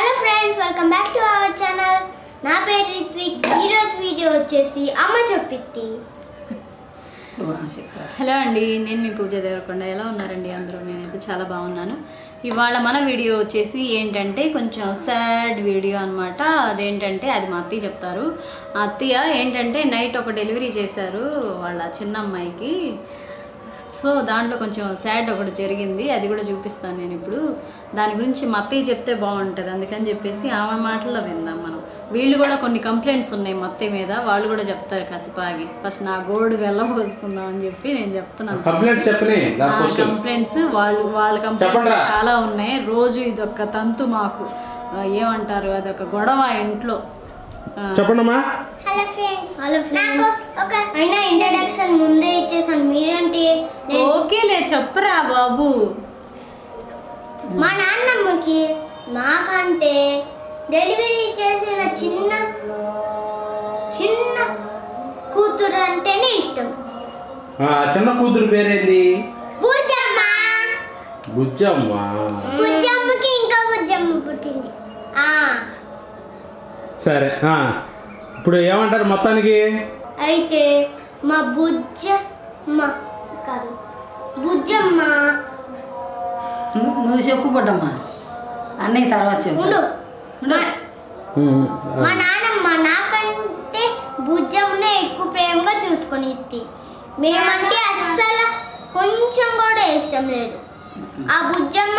Hello friends welcome back to our channel నా పేరు రిత్విక్ ఈరోజు వీడియో వచ్చేసి అమ్మ చెప్పిద్ది హలో అండి నేను మీ పూజ దేవరకొండ ఎలా ఉన్నారండి అందరూ నేనైతే చాలా బాగున్నాను ఇవాళ మన వీడియో వచ్చేసి ఏంటంటే కొంచెం సాడ్ వీడియో అనమాట అదేంటంటే అది మా అత్తయ్య చెప్తారు ఆ అత్తయ్య ఏంటంటే నైట్ ఒక డెలివరీ చేశారు వాళ్ళ చిన్న అమ్మాయికి సో దాంట్లో కొంచెం సాడ్ ఒకటి జరిగింది అది కూడా చూపిస్తాను నేను ఇప్పుడు దాని గురించి మా అత్తయ్య చెప్తే బాగుంటుంది అందుకని చెప్పేసి ఆమె మాటల్లో విందాం మనం వీళ్ళు కూడా కొన్ని కంప్లైంట్స్ ఉన్నాయి మా అత్తయ్య మీద వాళ్ళు కూడా చెప్తారు కాసేపు ఆగి ఫస్ట్ నా గోడు వెళ్ళబోసుకుందాం అని చెప్పి నేను చెప్తున్నాను కంప్లైంట్ చెప్పని దాని క్వశ్చన్ కంప్లైంట్స్ వాళ్ళు వాళ్ళ కంప్లైంట్స్ చెప్పండ్రా. చాలా ఉన్నాయి రోజు ఇదొక తంతు మాకు ఆ, ఏమంటారు అదొక గొడవ ఇంట్లో ఆ, చెప్పండమ్మా హలో ఫ్రెండ్స్ హలో ఫ్రెండ్స్ ఒక అయినా ఇంట్రడక్షన్ ముందే ఇచ్చేసాను మీరేంటి నేను ఓకేలే చెప్పరా బాబు మా నాన్నమ్మకి నాకంటే డెలివరీ చేసిన చిన్న చిన్న కూతురు అంటేనే ఇష్టం ఆ, చిన్న కూతురు పేరేంది బుజ్జమ్మ బుజ్జమ్మ బుజ్జమ్మకి ఇంకా బుజ్జమ్మ పుట్టింది ఆ సరే ఆ, ఇప్పుడు ఏమంటారు మొత్తానికి అయితే మా బుజ్జమ్మ కాదు బుజ్జమ్మ నువ్వు నువ్వు చెప్పు పడ్డమ్మా అన్నయ్య తర్వాత చెప్పు ఉండు ఉండు. ఉమ్, మా నాన్నమ్మ నాకంటే బుజ్జమ్మనే ఎక్కువ ప్రేమగా చూసుకొని ఇత్తి మేమంటే అస్సలు కొంచెం కూడా ఇష్టం లేదు ఆ బుజ్జమ్మ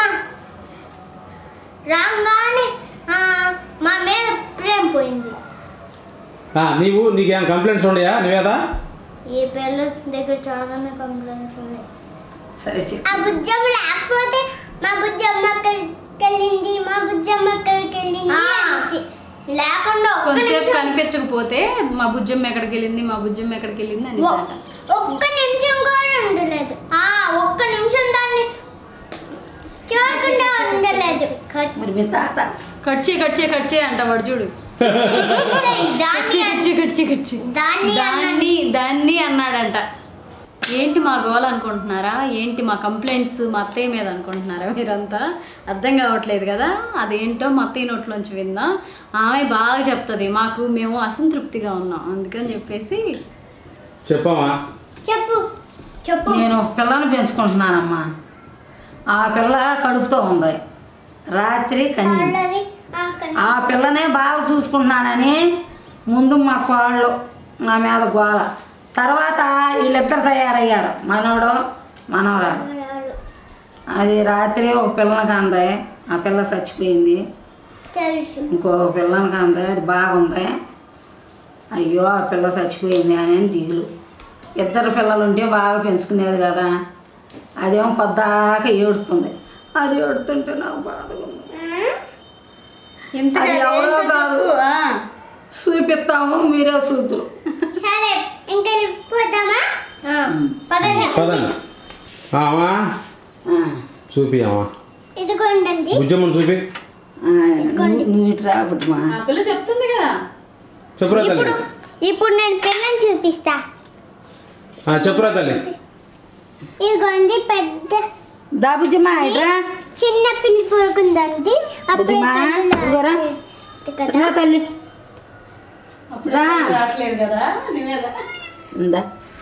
రాగానే ఆ, మా మీద ప్రేమ పోయింది ఆ, నీవు నీకేం కంప్లైంట్స్ ఉన్నాయా నువ్వేదా ఈ పిల్ల దగ్గర చాలానే కంప్లైంట్స్ ఉన్నాయి సరే చెప్పు ఆ బుజ్జమ్మ లేకపోతే మా బుజ్జమ్మ అక్కడికి వెళ్ళింది మా బుజ్జమ్మ అక్కడికి వెళ్ళింది అంతే. లేకుండా ఒక్క కొంతసేపు నిమిషం కనిపించకపోతే మా బుజ్జమ్మ ఎక్కడికి వెళ్ళింది మా బుజ్జమ్మ ఎక్కడికి వెళ్ళింది అని ఒ- ఒక్క నిమిషం కూడా ఉండలేదు ఆ ఒక్క నిమిషం దాన్ని చూడకుండా ఉండలేదు కట్ మరి మీ తాత కట్ చేయి కట్ చేయి కట్ చేయి అంట వాడు చూడు కట్ దాన్ని చేయి కట్ చేయి కట్ చేయి కట్ చేయి దాన్ని దాన్ని దాన్ని అన్నాడంట ఏంటి మా గోల్ అనుకుంటున్నారా ఏంటి మా కంప్లైంట్స్ మా అత్తయ్య మీద అనుకుంటున్నారా మీరంతా అర్థం కావట్లేదు కదా అదేంటో మా అత్తయ్య నోట్లోంచి విందాం ఆమె బాగా చెప్తుంది మాకు మేము అసంతృప్తిగా ఉన్నాం అందుకని చెప్పేసి చెప్పమ్మా చెప్పు చెప్పు నేను ఒక పిల్లని పెంచుకుంటున్నానమ్మా ఆ పిల్ల కడుపుతో ఉంది రాత్రి కని ఆల్రెడీ ఆ కన్- ఆ పిల్లనే బాగా చూసుకుంటున్నానని ముందు మా కోళ్ళు నా మీద గోల తర్వాత వీళ్ళిద్దరు తయారయ్యారు మనవడు మనవరాలు అది రాత్రి ఒక పిల్లని అంది ఆ పిల్ల చచ్చిపోయింది తెలుసు ఇంకో పిల్లని అంది అది బాగుంది అయ్యో ఆ పిల్ల చచ్చిపోయింది అని దిగులు ఇద్దరు పిల్లలు ఉంటే బాగా పెంచుకునేది కదా అదేమో పొద్దాక ఏడుతుంది అది ఏడుతుంటే నాకు బాధగా ఉంది ఇంతగా అది ఎవరో ఏంటో కాదు. చెప్పు. ఆ. చూపిస్తాము మీరే చూద్దరు సరే ఇంకా వెళ్ళిపోదామా పదండి పదండి ఆ, అమ్మా చూపి అమ్మా ఇదిగోండి బుజ్జమ్మని చూపి నువ్వు ఇటు రాబుట్టుమా ఆ పిల్ల చెప్తుంది కదా చెప్పురా తల్లి ఇప్పుడు ఇప్పుడు నేను పిల్లని చూపిస్తా ఆ, చెప్పురా తల్లి ఇదిగోండి పెద్ద దాబుజ్జమ్మా ఇట్రా చిన్న పిల్లి పడుకుందండి అప్పుడే బుజ్జమ్మా, కళ్ళు ఇదిగోరా. ఆరిపోయింది కదా రా తల్లి అప్పుడే దా. రావట్లేదు కదా నీ మీద ఉందా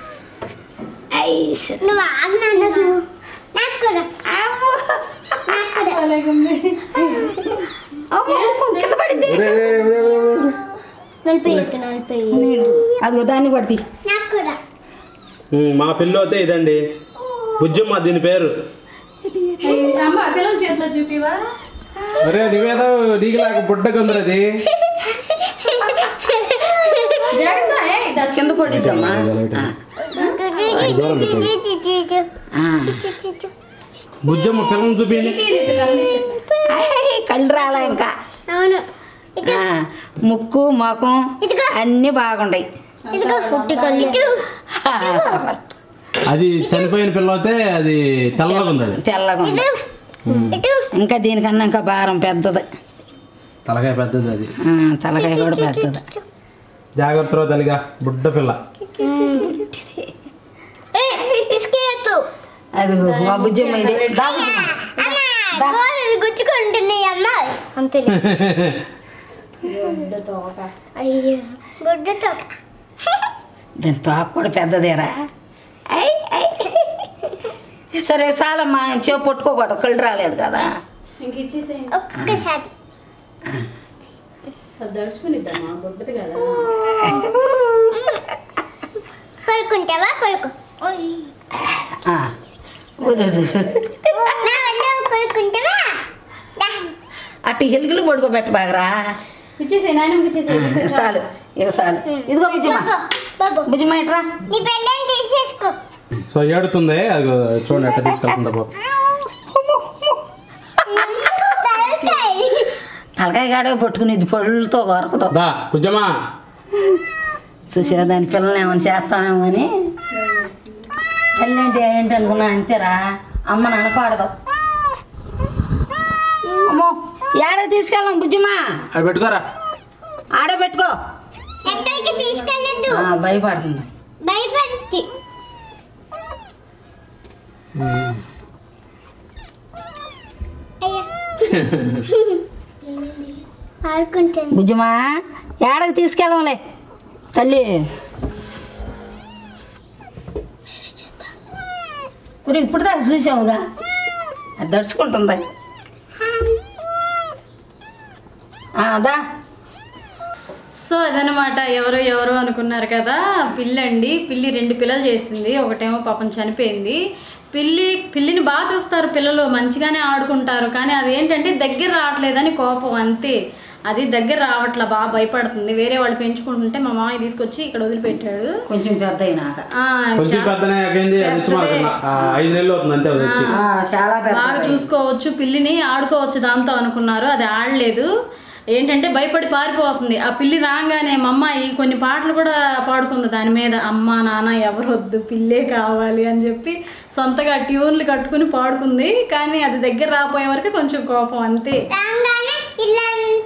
ఐస్ నువ్వు ఆగినన్నదు నాకు కూడా నాకు కూడా అలాగుంది. కింద పడింది ఒరే, ఒరే, ఒరే, ఒరే. వెళ్ళిపోయి వెళ్ళిపోయి అదిగో దాన్ని పడితే నాకు కూడా ఉమ్, మా పిల్ల అయితే ఇదండి బుజ్జమ్మ దీని పేరు అమ్మ ఆ పిల్లల చేతిలో చూపివా అరే నువ్వేదో నీకులాగా బుడ్డ కొందరది జాగ్రత్త ఏయ్, దట్ కింద పడిద్దమ్మా బుజ్జమ్మ పిల్లని చూపించండి కళ్ళు రాలా ఇంకా అవును ఆ, ముక్కు మొఖం ఇదిగో. అన్నీ బాగుంటాయి ఇదిగో పుట్టి కళ్ళు ఇటు. అది చనిపోయిన పిల్ల అయితే అది తెల్లగా ఉంది అది తెల్లగా ఉంది ఉమ్, ఇటు ఇంకా దీనికన్నా ఇంకా భారం పెద్దది తలకాయ పెద్దది అది ఆ, తలకాయ కూడా పెద్దది జాగ్రత్త తల్లిగా బుడ్డ పిల్ల ఏ, ఇసుకేయొద్దు. అది మా బుజ్జమ్మ ఇది దా బుజ్జమ్మ అమ్మా, గోడలు గుచ్చుకుంటున్నాయి అమ్మ అంతే అయ్యో గుడ్డ తోక దీని తోక కూడా పెద్దదేరా ఐ, ఐ. సరే చాలమ్మా చెవు పట్టుకోకూడదు కళ్ళు రాలేదు కదా ఇంక ఇచ్చేసేయండి ఒక్కసారి అది దడుచుకుని ఇద్దామా బొద్దురు కదా పడుకుంటావా పడుకో ఓయ్. ఆ. ఊరు, ఊరు, ఊరు. నా వల్ల పడుకుంటావా దా. అట్టి ఎలుగులు పడుకోబెట్ట బాగరా ఇచ్చేసేయి నాయనమ్మకి ఇచ్చేసేయి చాలు ఇక చాలు ఇదిగో బుజ్జిమా బాబు, బాబు బుజ్జిమా ఇట్రా నీ పెళ్ళని తీసేసుకో సో ఏడుతుంది అది చూడండి ఎట్లా తీసుకెళ్తుందా బాబు తలకాయ తలకాయ గాడే పట్టుకునేది పళ్ళతో కొరకదు దా కుజమా చూసా దాని పిల్లల్ని ఏమైనా చేస్తామేమో అని తల్లి అంటే ఏంటి అనుకున్నా అంతేరా అమ్మని అనకూడదు అమ్మో ఏడో తీసుకెళ్ళాం బుజ్జిమా అది పెట్టుకోరా ఆడే పెట్టుకో ఎక్కడికి తీసుకెళ్ళద్దు ఆ, భయపడుతుంది భయపడుద్ది అయ్యా ఆడుకుంటాను బుజ్జిమా ఏడకి తీసుకెళ్ళంలే తల్లి ఇప్పుడు ఇప్పుడు దాకా చూసావుగా అది దడుచుకుంటుంది ఆ, దా సో అదనమాట ఎవరు ఎవరు అనుకున్నారు కదా పిల్లి అండి పిల్లి రెండు పిల్లలు చేసింది ఒకటేమో పాపం చనిపోయింది పిల్లి పిల్లిని బాగా చూస్తారు పిల్లలు మంచిగానే ఆడుకుంటారు కానీ అది ఏంటంటే దగ్గర రావట్లేదని కోపం అంతే అది దగ్గర రావట్లా బాగా భయపడుతుంది వేరే వాళ్ళు పెంచుకుంటుంటే మా మామయ్య తీసుకొచ్చి ఇక్కడ వదిలిపెట్టాడు కొంచెం పెద్ద అయినాక ఆ, కొంచెం పెద్దనే అయింది అది వచ్చి మనకు ఆ, ఐదు నెలలు అవుతుంది అంతే అది వచ్చి ఆ, చాలా పెద్ద బాగా చూసుకోవచ్చు పిల్లిని ఆడుకోవచ్చు దాంతో అనుకున్నారు అది ఆడలేదు ఏంటంటే భయపడి పారిపోతుంది ఆ పిల్లి రాగానే మా అమ్మాయి కొన్ని పాటలు కూడా పాడుకుంది దాని మీద అమ్మ నాన్న ఎవరు వద్దు పిల్లే కావాలి అని చెప్పి సొంతగా ట్యూన్లు కట్టుకుని పాడుకుంది కానీ అది దగ్గర రాపోయే వరకు కొంచెం కోపం అంతే రాగానే ఇల్లు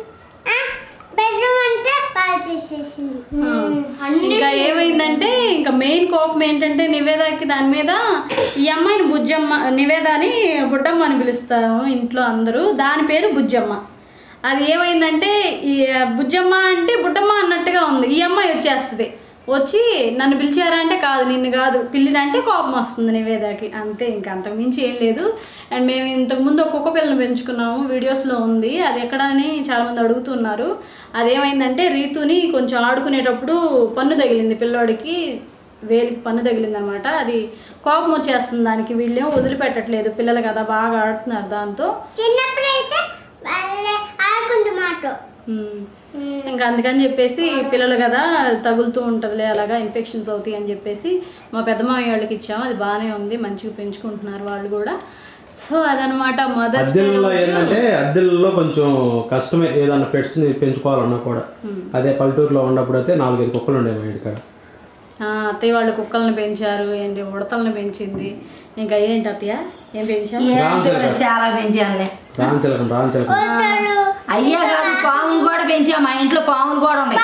బెడ్రూమ్ అంతా పాలు చేసేసింది ఇంకా ఏమైందంటే ఇంకా మెయిన్ కోపం ఏంటంటే నివేదాకి దాని మీద ఈ అమ్మాయిని బుజ్జమ్మ నివేద అని బుడ్డమ్మ అని పిలుస్తాము ఇంట్లో అందరూ దాని పేరు బుజ్జమ్మ అది ఏమైందంటే ఈ బుజ్జమ్మ అంటే బుడ్డమ్మ అన్నట్టుగా ఉంది ఈ అమ్మాయి వచ్చేస్తుంది వచ్చి నన్ను పిలిచారా అంటే కాదు నిన్ను కాదు పిల్లినంటే కోపం వస్తుంది నివేదాకి అంతే ఇంకా అంతకు మించి ఏం లేదు అండ్ మేము ఇంతకుముందు ఒక కుక్క పిల్లని పెంచుకున్నాము వీడియోస్లో ఉంది అది ఎక్కడని చాలామంది అడుగుతున్నారు అదేమైందంటే రీతుని కొంచెం ఆడుకునేటప్పుడు పన్ను తగిలింది పిల్లోడికి వేలికి పన్ను తగిలింది అనమాట అది కోపం వచ్చేస్తుంది దానికి వీళ్ళేమో వదిలిపెట్టట్లేదు పిల్లలు కదా బాగా ఆడుతున్నారు దాంతో చిన్నప్పుడు అయితే వాళ్ళే ఆడుకుంది మాట ఉమ్. ఇంకా అందుకని చెప్పేసి పిల్లలు కదా తగులుతూ ఉంటుందిలే అలాగా ఇన్ఫెక్షన్స్ అవుతాయి అని చెప్పేసి మా పెద్దమామయ్య వాళ్ళకి ఇచ్చాము అది బాగానే ఉంది మంచిగా పెంచుకుంటున్నారు వాళ్ళు కూడా సో అదనమాట మదర్స్ డే అద్దెల్లో ఏంటంటే అద్దెల్లో కొంచెం కష్టమే ఏదన్నా పెట్స్ ని పెంచుకోవాలన్నా కూడా అదే పల్లెటూరులో ఉన్నప్పుడు అయితే నాలుగైదు కుక్కలు ఉండేవి మా ఇంటికాడ అత్తయ్య వాళ్ళు కుక్కలను పెంచారు ఏంటి ఉడతలను పెంచింది ఇంకా ఏంటి అత్తయ్య ఏం పెంచారు ఏంటి మరి చాలా పెంచానులే రాంచలకం రాంచలకం అయ్యా కాదు పాములు కూడా పెంచా మా ఇంట్లో పాములు కూడా ఉన్నాయి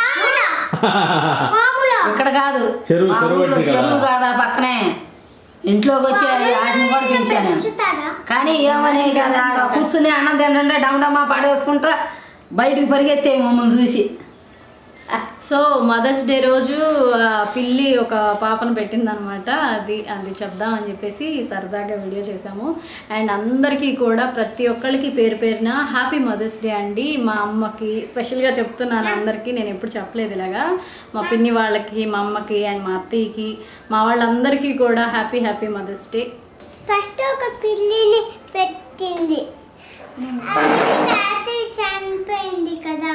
ఇక్కడ కాదు చెరువు, మా చెరువు ఊర్లో ఉంది కదా. చెరువు కాదా పక్కనే ఇంట్లోకి వచ్చి వాటిని కూడా పెంచాను నేను చూస్తారా కానీ ఏమని కదా ఆడ కూర్చుని అన్నం తింటుంటే డమడమా పడేసుకుంటా బయటికి పరిగెత్తే మమ్మల్ని చూసి సో మదర్స్ డే రోజు ఆ, పిల్లి ఒక పాపను పెట్టిందనమాట అది అది చెప్దాం అని చెప్పేసి సరదాగా వీడియో చేసాము అండ్ అందరికీ కూడా ప్రతి ఒక్కరికి పేరు పేరున హ్యాపీ మదర్స్ డే అండి మా అమ్మకి స్పెషల్గా చెప్తున్నాను అందరికీ నేను ఎప్పుడు చెప్పలేదు ఇలాగా మా పిన్ని వాళ్ళకి మా అమ్మకి అండ్ మా అత్తయ్యకి మా వాళ్ళందరికీ కూడా happy happy mother's day first ఒక పిల్లిని పెట్టింది అది రాత్రి చనిపోయింది కదా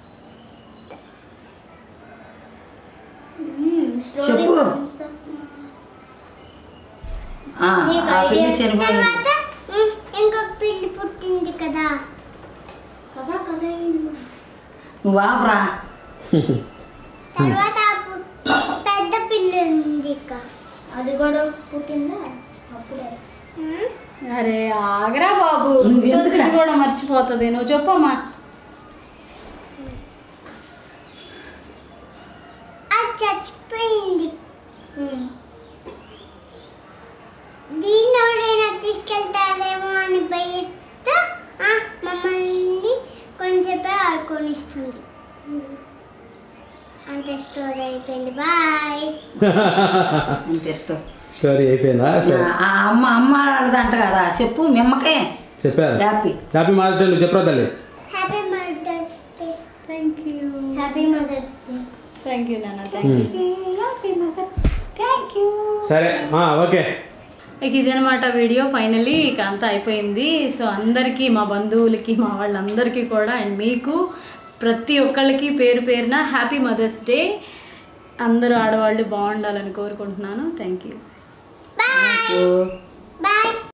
చెప్పు. ఆ, ఆ పిల్లి చనిపోయింది తర్వాత ఉమ్, ఇంకొక పిల్లి పుట్టింది కదా సదా కదా నువ్వు ఆపరా తర్వాత ఆ పు- పెద్ద పిల్లి ఉంది ఇక అది కూడా పుట్టిందా అప్పుడే ఉమ్, అరే ఆగరా బాబు నువ్వు ఎందుకు గుర్తొచ్చింది కూడా మర్చిపోతుంది నువ్వు చెప్పమ్మా అది చచ్చిపోయింది దీన్ని ఎవరైనా తీసుకెళ్తారేమో అని భయంతో ఆ, మమ్మల్ని ఆడుకొనిస్తుంది అంతే స్టోరీ అయిపోయింది బాయ్ అంత ఇష్టం స్టోరీ అయిపోయిందా సరే ఆ అమ్మ అమ్మ వాళ్ళదంట కదా చెప్పు మిమ్మకే చెప్పారు హ్యాపీ హ్యాపీ మదర్ డే నువ్వు చెప్పరా తల్లి happy mother's day thank you happy mother's day thank you నాన్న thank you happy mother's thank you సరే ఆ, ఓకే ఇక ఇదనమాట వీడియో ఫైనలీ ఇక అంతా అయిపోయింది సో అందరికీ మా బంధువులకి మా వాళ్ళందరికీ కూడా అండ్ మీకు ప్రతి ఒక్కళ్ళకి పేరు పేరున హ్యాపీ మదర్స్ డే అందరూ ఆడవాళ్ళు బాగుండాలని కోరుకుంటున్నాను థ్యాంక్ యూ బాయ్ బాయ్